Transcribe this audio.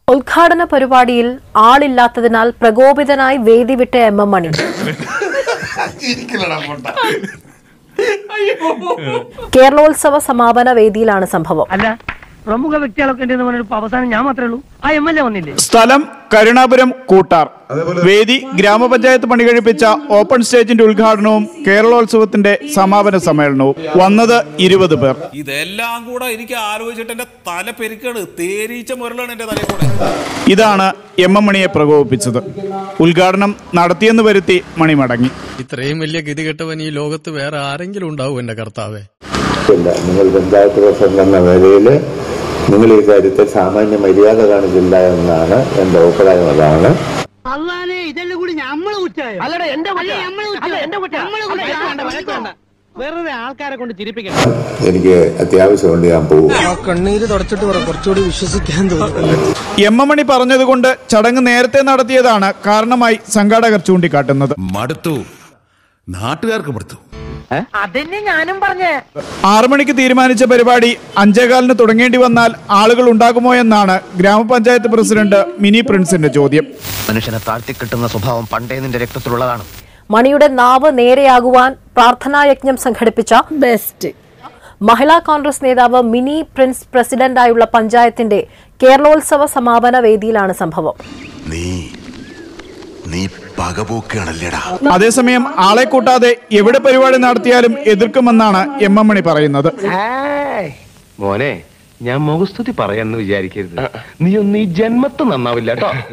ഉദ്ഘാടന പരിപാടിയിൽ ആളില്ലാത്തതിനാൽ പ്രകോപിതനായി വേദി വിട്ട എം എം മണി കേരളോത്സവ സമാപന വേദിയിലാണ് സംഭവം അല്ല പ്രമുഖ വ്യക്തികളൊക്കെ ഉണ്ടെന്ന് പറഞ്ഞിട്ട് അവസാനം ഞാൻ മാത്രമേ ഉള്ളൂ ആ എം എൽ എ വന്നില്ലേ സ്ഥലം കരുണാപുരം കൂട്ടാർ വേദി ഗ്രാമപഞ്ചായത്ത് പണി കഴിപ്പിച്ച ഓപ്പൺ സ്റ്റേജിന്റെ ഉദ്ഘാടനവും കേരളോത്സവത്തിന്റെ സമാപന സമ്മേളനവും വന്നത് ഇരുപത് പേർ ഇതെല്ലാം കൂടെ എനിക്ക് ആലോചിച്ചിട്ട് എന്റെ തല പെരുക്കാണ് തേരീച്ച മുരളാണ് എന്റെ തലയിൽ കൂടെ ഇതാണ് എം എം മണിയെ പ്രകോപിപ്പിച്ചത് ഉദ്ഘാടനം നടത്തിയെന്ന് വരുത്തി മണി മടങ്ങി ഇത്രയും വലിയ ഗതികെട്ടവൻ ഈ ലോകത്ത് വേറെ ആരെങ്കിലും ഉണ്ടാവും എന്റെ കർത്താവേ ഇല്ല നിങ്ങൾ പഞ്ചായത്ത് പ്രസിഡന്റ് എന്ന നിലയിൽ നിങ്ങൾ ഈ കാര്യത്തിൽ സാമാന്യ മര്യാദ കാണിച്ചില്ല എന്നാണ് എൻ്റെ അഭിപ്രായം അതാണ് അള്ളാനെ ഇതെല്ലാം കൂടി നമ്മള് കുറ്റായോ അല്ലടാ എന്റെ എന്റെ വെറുതെ ആൾക്കാരെ കൊണ്ട് ചിരിപ്പിക്കണം എനിക്ക് അത്യാവശ്യമുണ്ട് ഞാൻ പോകും കണ്ണീര് തുടച്ചിട്ട് പറ കുറച്ചുകൂടി വിശ്വസിക്കാൻ തോന്നുന്നു എം എം മണി പറഞ്ഞതുകൊണ്ട് ചടങ്ങ് നേരത്തെ നടത്തിയതാണ് കാരണമായി സംഘാടകർ ചൂണ്ടിക്കാട്ടുന്നത് മടുത്തു നാട്ടുകാർക്ക് മടുത്തു അതന്നെ ഞാനും പറഞ്ഞേ ആറു മണിക്ക് തീരുമാനിച്ച പരിപാടി അഞ്ചേകാലിന് തുടങ്ങേണ്ടി വന്നാൽ ആളുകൾ ഉണ്ടാകുമോ എന്നാണ് ഗ്രാമപഞ്ചായത്ത് പ്രസിഡന്റ് മിനി പ്രിൻസിന്റെ ചോദ്യം മനുഷ്യനെ താഴ്ത്തിക്കിട്ടുന്ന സ്വഭാവം പണ്ടേ നിന്റെ രക്തത്തിലുള്ളതാണ് മണിയുടെ നാവ് നേരെയാകുവാൻ പ്രാർത്ഥനായജ്ഞം സംഘടിപ്പിച്ച ബെസ്റ്റ് മഹിളാ കോൺഗ്രസ് നേതാവ് മിനി പ്രിൻസ് പ്രസിഡന്റായുള്ള പഞ്ചായത്തിന്റെ കേരളോത്സവ സമാപന വേദിയിലാണ് സംഭവം നീ നീ പകപോക്കാണല്ലേടാ അതേസമയം ആളെ കൂട്ടാതെ എവിടെ പരിപാടി നടത്തിയാലും എതിർക്കുമെന്നാണ് എം എം മണി പറയുന്നത് മോനെ ഞാൻ മുഖസ്തുതി പറയാന്ന് വിചാരിക്കരുത് നീ ഒന്ന് ഈ ജന്മത്ത് നന്നാവില്ല കേട്ടോ